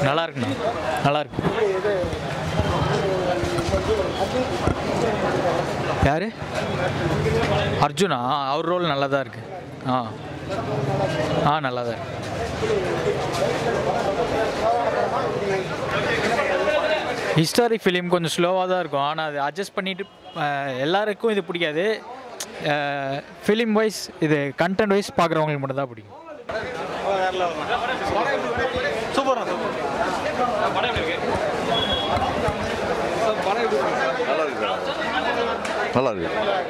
நல்லா இருக்குண்ணா நல்லா இருக்கு யாரு அர்ஜுனா அவர் ரோல் நல்லா தான் இருக்கு ஆ ஆ நல்லா தான் இருக்கு ஹிஸ்டாரிக் ஃபிலிம் கொஞ்சம் ஸ்லோவாக தான் இருக்கும் ஆனால் அது அட்ஜஸ்ட் பண்ணிட்டு அஹ், எல்லாருக்கும் இது பிடிக்காது ஃபிலிம் வைஸ் இது கண்டென்ட் வைஸ் பார்க்குறவங்களுக்கு மட்டும் தான் பிடிக்கும் நல்லா இருக்கு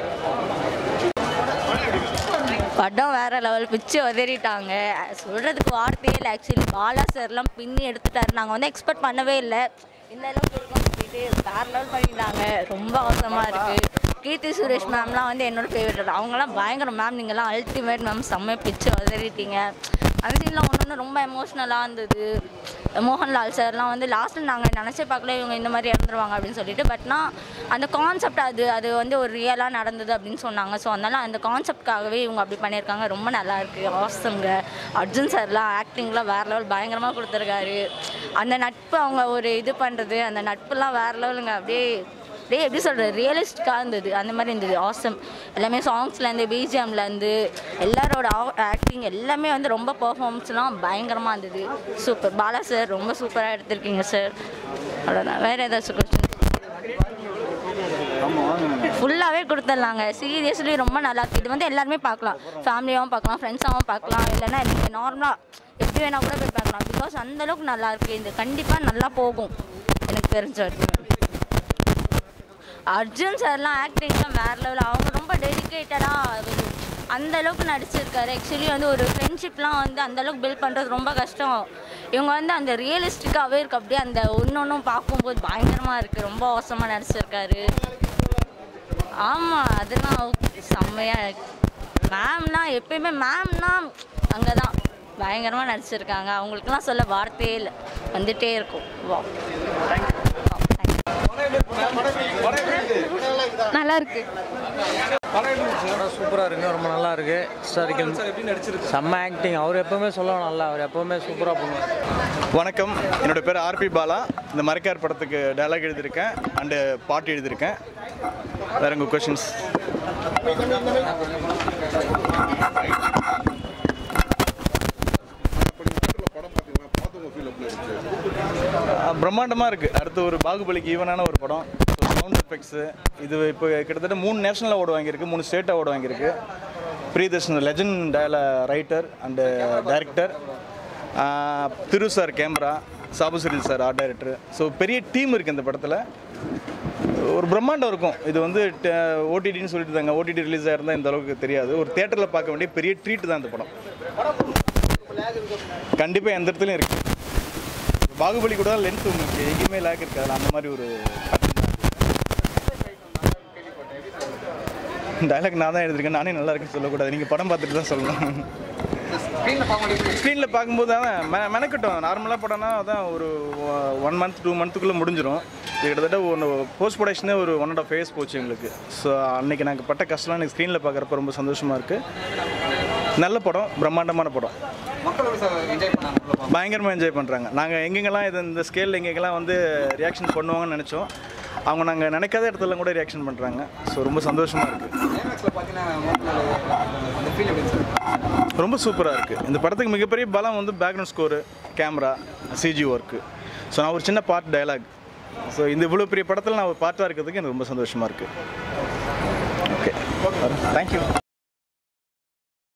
படம் வேற லெவல் பிச்சு உதறிட்டாங்க சொல்கிறதுக்கு வார்த்தையே இல்லை ஆக்சுவலி பாலா சார்லாம் பின்னி எடுத்துட்டாரு நாங்கள் வந்து எக்ஸ்பெக்ட் பண்ணவே இல்லை இந்த அளவுக்கு இருக்கும்னு சொல்லிட்டு வேற லெவல் பண்ணிட்டாங்க ரொம்ப அவசரமாக இருக்குது கீர்த்தி சுரேஷ் மேம்லாம் வந்து என்னோட ஃபேவரட் அவங்களாம் பயங்கர மேம் நீங்களாம் அல்டிமேட் மேம் செம்ம பிச்சு உதறிட்டீங்க அந்த சீன்லாம் ஒன்று ஒன்று ரொம்ப எமோஷ்னலாக இருந்தது மோகன்லால் சார்லாம் வந்து லாஸ்ட்டில் நாங்கள் நினச்சே பார்க்கல இவங்க இந்த மாதிரி இறந்துருவாங்க அப்படின்னு சொல்லிட்டு பட்னா அந்த கான்செப்ட் அது அது வந்து ஒரு ரியலாக நடந்தது அப்படின்னு சொன்னாங்க ஸோ அதனால் அந்த கான்செப்ட்காகவே இவங்க அப்படி பண்ணியிருக்காங்க ரொம்ப நல்லா இருக்கு ஆசம்ங்க அர்ஜுன் சார்லாம் ஆக்டிங்லாம் வேறு லெவல் பயங்கரமாக கொடுத்துருக்காரு அந்த நட்பு அவங்க ஒரு இது பண்ணுறது அந்த நட்புலாம் வேறு லெவலுங்க அப்படியே அப்படியே எப்படி சொல்கிறது ரியலிஸ்டிக்காக இருந்தது அந்த மாதிரி இருந்தது ஆசம் எல்லாமே சாங்ஸ்லேருந்து பிஜிஎம்லேருந்து எல்லாரோட ஆக்டிங் எல்லாமே வந்து ரொம்ப பர்ஃபார்மன்ஸ்லாம் பயங்கரமாக இருந்தது சூப்பர் பாலா சார் ரொம்ப சூப்பராக எடுத்திருக்கீங்க சார் அவ்வளோதான் வேறு ஏதாச்சும் கொஸ்டின் ஃபுல்லாகவே கொடுத்துட்லாங்க சீரியஸ்லி ரொம்ப நல்லா இருக்கு இது வந்து எல்லாருமே பார்க்கலாம் ஃபேமிலியாகவும் பார்க்கலாம் ஃப்ரெண்ட்ஸாகவும் பார்க்கலாம் இல்லைன்னா நீங்கள் நார்மலாக எப்படி வேணால் கூட போய் பார்க்கலாம் பிகாஸ் அந்தளவுக்கு நல்லா இருக்கு இது கண்டிப்பாக நல்லா போகும் எனக்கு தெரிஞ்ச வரைக்கும் அர்ஜுன் சார்லாம் ஆக்டிங்லாம் வேறு லெவல் அவங்க ரொம்ப டெடிக்கேட்டடாக அந்த அளவுக்கு நடிச்சிருக்காரு ஆக்சுவலி வந்து ஒரு ஃப்ரெண்ட்ஷிப்லாம் வந்து அந்த அளவுக்கு பில்ட் பண்ணுறது ரொம்ப கஷ்டம் இவங்க வந்து அந்த ரியலிஸ்டிக்காகவே இருக்கு அப்படியே அந்த ஒன்று ஒன்றும் பார்க்கும்போது பயங்கரமாக இருக்குது ரொம்ப அவசரமாக நடிச்சிருக்காரு ஆமாம் அதெல்லாம் okay, செம்மையா இருக்கு மேம்னா எப்பயுமே மேம்னா அங்கே தான் பயங்கரமாக நடிச்சிருக்காங்க அவங்களுக்குலாம் சொல்ல வார்த்தையே இல்லை வந்துட்டே இருக்கும் வா நல்லா இருக்கு படம் சூப்பராக இருக்கு ரொம்ப நல்லா இருக்கு ஹிஸ்டாரிக்கல் செம்ம ஆக்டிங் அவர் எப்பவுமே சொல்லணும் நல்லா அவர் எப்பவுமே சூப்பராக பண்ணுவார் வணக்கம் என்னோட பேர் ஆர்பி பாலா இந்த மரக்கார் படத்துக்கு டயலாக் எழுதியிருக்கேன் அண்டு பாட்டு எழுதியிருக்கேன் வேற உங்கள் கொஷின்ஸ் பிரம்மாண்டமாக இருக்குது அடுத்து ஒரு பாகுபலிக்கு ஈவனான ஒரு படம் சவுண்ட் எஃபெக்ட்ஸு இது இப்போ கிட்டத்தட்ட மூணு நேஷனல் அவார்டு வாங்கியிருக்கு மூணு ஸ்டேட் அவார்டு வாங்கியிருக்கு பிரியதர்ஷன் லெஜண்ட் டயல writer and director Thiru sir camera Sabu Cyril sir art director so பெரிய டீம் இருக்குது இந்த படத்தில் ஒரு பிரம்மாண்டம் இருக்கும் இது வந்து ஓடிடின்னு சொல்லிட்டு தாங்க ஓடிடி ரிலீஸ் ஆயிருந்தால் இந்த அளவுக்கு தெரியாது ஒரு தேட்டரில் பார்க்க வேண்டிய பெரிய ட்ரீட் தான் இந்த படம் கண்டிப்பாக எந்த இடத்துலையும் இருக்குது பாகுபலி கூட லென்த் உங்களுக்கு எங்கேயுமே லேக் இருக்காது அந்த மாதிரி ஒரு டைலாக் நான் தான் எழுதிருக்கேன் நானே நல்லா இருக்குன்னு சொல்லக்கூடாது நீங்கள் படம் பார்த்துட்டு தான் சொல்லணும் ஸ்க்ரீனில் பார்க்கும்போது அதான் மெ மெனக்கட்டும் நார்மலாக படம்னா அதான் ஒரு ஒன் மந்த் டூ மந்த்துக்குள்ளே முடிஞ்சிடும் இது கிட்டத்தட்ட ஒன்று போஸ்ட் ப்ரொடக்ஷனே ஒரு ஒன் அண்ட் ஆஃப் ஃபேஸ் போச்சு எங்களுக்கு ஸோ அன்றைக்கி நாங்கள் பட்ட கஷ்டம் எனக்கு ஸ்க்ரீனில் பார்க்குறப்ப ரொம்ப சந்தோஷமாக இருக்குது நல்ல படம் பிரம்மாண்டமான படம் பயங்கரமாக என்ஜாய் பண்ணுறாங்க நாங்கள் எங்கெங்கெல்லாம் இது இந்த ஸ்கேலில் எங்கெங்கெல்லாம் வந்து ரியாக்ஷன் பண்ணுவாங்கன்னு நினச்சோம் அவங்க நாங்கள் நினைக்காத இடத்துல கூட ரியாக்ஷன் பண்ணுறாங்க ஸோ ரொம்ப சந்தோஷமாக இருக்குது ரொம்ப சூப்பராக இருக்குது இந்த படத்துக்கு மிகப்பெரிய பலம் வந்து background score camera CG work so நான் ஒரு சின்ன பார்ட் டயலாக் ஸோ இந்த இவ்வளோ பெரிய படத்தில் நான் ஒரு பார்ட்டாக இருக்கிறதுக்கு எனக்கு ரொம்ப சந்தோஷமாக இருக்குது ஓகே தேங்க்யூ